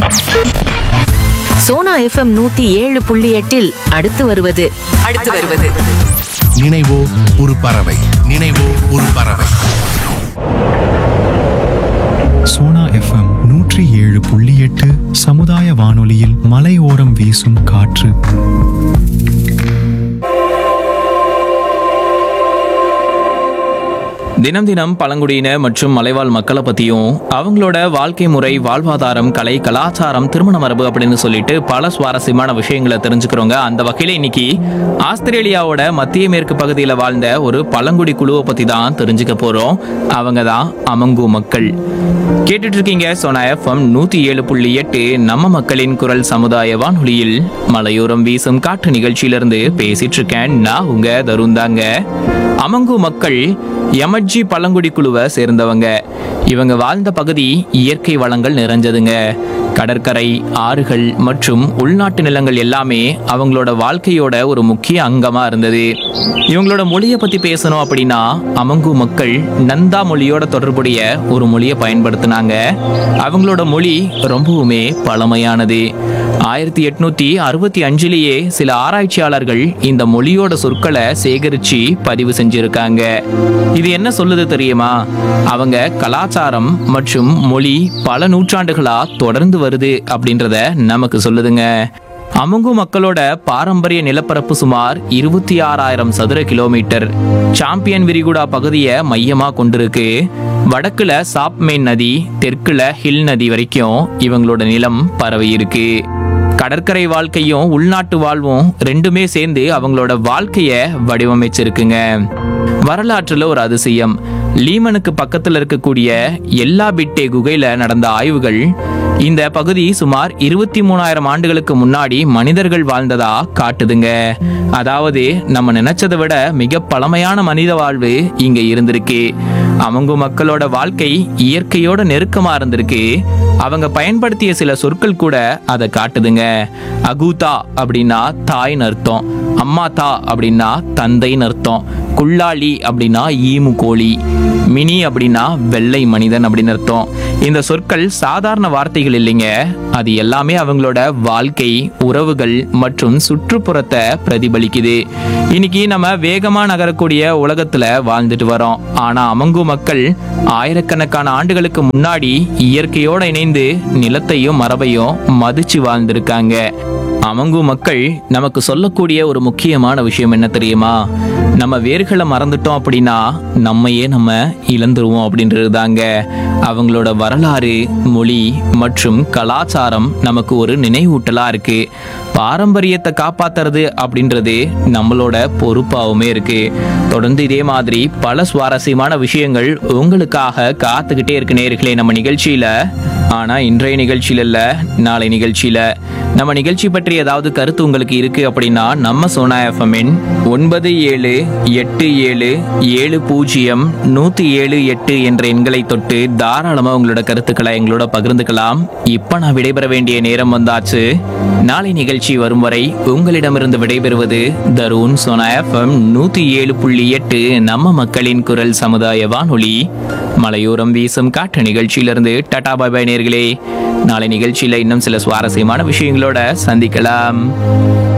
Sona FM நூத்தி ஏழு புள்ளி எட்டில் அடுத்து வருவது அடுத்து வருவது நினைவோ ஒரு பறவை நினைவோ ஒரு பறவை சோனா எஃப்எம் நூற்றி ஏழு புள்ளி எட்டு சமுதாய வானொலியில் மலையோரம் வீசும் காற்று தினம் தினம் பழங்குடியின மற்றும் மலைவாழ் மக்களை பற்றியும் அவங்களோட வாழ்க்கை முறை வாழ்வாதாரம் கலை கலாச்சாரம் திருமண மரபு அப்படின்னு சொல்லிட்டு பல சுவாரஸ்யமான விஷயங்களை தெரிஞ்சுக்கிறோங்க அந்த வகையில் இன்னைக்கு ஆஸ்திரேலியாவோட மத்திய மேற்கு பகுதியில் வாழ்ந்த ஒரு பழங்குடி குழுவை பற்றி தான் தெரிஞ்சுக்க போகிறோம் அவங்க தான் அமங்கு மக்கள் கேட்டுட்டு இருக்கீங்க சோனா எஃப்எம் நூற்றி ஏழு புள்ளி எட்டு நம்ம மக்களின் குரல் சமுதாய வானொலியில் மலையோரம் வீசும் காற்று நிகழ்ச்சியிலிருந்து பேசிட்டு இருக்கேன் நான் உங்க தருந்தாங்க அமங்கு மக்கள் எமர்ஜி பழங்குடி குழுவை சேர்ந்தவங்க இவங்க வாழ்ந்த பகுதி இயற்கை வளங்கள் நிறைஞ்சதுங்க கடற்கரை ஆறுகள் மற்றும் உள்நாட்டு நிலங்கள் எல்லாமே அவங்களோட வாழ்க்கையோட ஒரு முக்கிய அங்கமா இருந்தது இவங்களோட மொழியை பத்தி பேசணும் அப்படின்னா அமங்கு மக்கள் நந்தா மொழியோட தொடர்புடைய ஒரு மொழியை பயன்படுத்தினாங்க அவங்களோட மொழி ரொம்பவுமே பழமையானது ஆயிரத்தி எட்நூத்தி அறுபத்தி அஞ்சுலேயே சில ஆராய்ச்சியாளர்கள் இந்த மொழியோட சொற்களை சேகரிச்சு பதிவு செஞ்சிருக்காங்க இது என்ன சொல்லுது தெரியுமா அவங்க கலாச்சாரம் மற்றும் மொழி பல நூற்றாண்டுகளா தொடர்ந்து வருது அப்படின்றத நமக்கு சொல்லுதுங்க அமுங்கு மக்களோட பாரம்பரிய நிலப்பரப்பு சுமார் இருபத்தி ஆறாயிரம் சதுர கிலோமீட்டர் சாம்பியன் விரிகுடா பகுதியை மையமா கொண்டிருக்கு வடக்குல சாப்மெயின் நதி தெற்குல ஹில் நதி வரைக்கும் இவங்களோட நிலம் பரவி இருக்கு கடற்கரை வாழ்க்கையும் உள்நாட்டு வாழ்வும் ரெண்டுமே சேர்ந்து அவங்களோட வாழ்க்கைய வடிவமைச்சிருக்குங்க வரலாற்றுல ஒரு அதிசயம் லீமனுக்கு பக்கத்துல இருக்கக்கூடிய எல்லா பிட்டே குகையில நடந்த ஆய்வுகள் இந்த பகுதி சுமார் இருபத்தி மூணாயிரம் ஆண்டுகளுக்கு முன்னாடி மனிதர்கள் வாழ்ந்ததா காட்டுதுங்க அதாவது நம்ம நினைச்சதை விட மிக பழமையான மனித வாழ்வு இங்க இருந்திருக்கு அவங்க மக்களோட வாழ்க்கை இயற்கையோட நெருக்கமா இருந்திருக்கு அவங்க பயன்படுத்திய சில சொற்கள் கூட அதை காட்டுதுங்க அகூதா அப்படின்னா தாய்னு அர்த்தம் அம்மாதா அப்படின்னா தந்தைன்னு அர்த்தம் குள்ளாளி அப்படின்னா ஈமு கோழி மினி அப்படின்னா வெள்ளை மனிதன் அப்படின்னு அர்த்தம் இந்த சொற்கள் சாதாரண வார்த்தைகள் இல்லைங்க அது எல்லாமே அவங்களோட வாழ்க்கை உறவுகள் மற்றும் சுற்றுப்புறத்தை பிரதிபலிக்குது இன்னைக்கு நம்ம வேகமா நகரக்கூடிய உலகத்துல வாழ்ந்துட்டு வரோம் ஆனா அமங்கு மக்கள் ஆயிரக்கணக்கான ஆண்டுகளுக்கு முன்னாடி இயற்கையோட இணைந்து நிலத்தையும் மரபையும் மதிச்சு வாழ்ந்திருக்காங்க அமங்கு மக்கள் நமக்கு சொல்லக்கூடிய ஒரு முக்கியமான விஷயம் என்ன தெரியுமா நம்ம வேர்களை மறந்துட்டோம் அப்படின்னா நம்மையே நம்ம இழந்துருவோம் அப்படின்றது தாங்க அவங்களோட வரலாறு மொழி மற்றும் கலாச்சாரம் நமக்கு ஒரு நினைவூட்டலா இருக்கு பாரம்பரியத்தை காப்பாத்துறது அப்படின்றது நம்மளோட பொறுப்பாகவுமே இருக்கு தொடர்ந்து இதே மாதிரி பல சுவாரஸ்யமான விஷயங்கள் உங்களுக்காக காத்துக்கிட்டே இருக்கு நேர்களே நம்ம நிகழ்ச்சியில ஆனா இன்றைய நிகழ்ச்சியில இல்ல நாளை நிகழ்ச்சியில நம்ம நிகழ்ச்சி பற்றி ஏதாவது கருத்து உங்களுக்கு இருக்கு அப்படின்னா நம்ம சோனா எஃப்எம்மின் ஒன்பது ஏழு எட்டு ஏழு ஏழு பூஜ்ஜியம் நூத்தி ஏழு எட்டு என்ற எண்களை தொட்டு தாராளமா உங்களோட கருத்துக்களை எங்களோட பகிர்ந்துக்கலாம் இப்ப நான் விடைபெற வேண்டிய நேரம் வந்தாச்சு நாளை நிகழ்ச்சி வரும் வரை உங்களிடமிருந்து விடைபெறுவது தருண் சோனா எஃப்எம் நூத்தி ஏழு புள்ளி எட்டு நம்ம மக்களின் குரல் சமுதாய வானொலி மலையோரம் வீசும் காற்று நிகழ்ச்சியிலிருந்து டாடா பாய் பாய் நேர்களே நாளை நிகழ்ச்சியில இன்னும் சில சுவாரஸ்யமான விஷயங்களோட சந்திக்கலாம்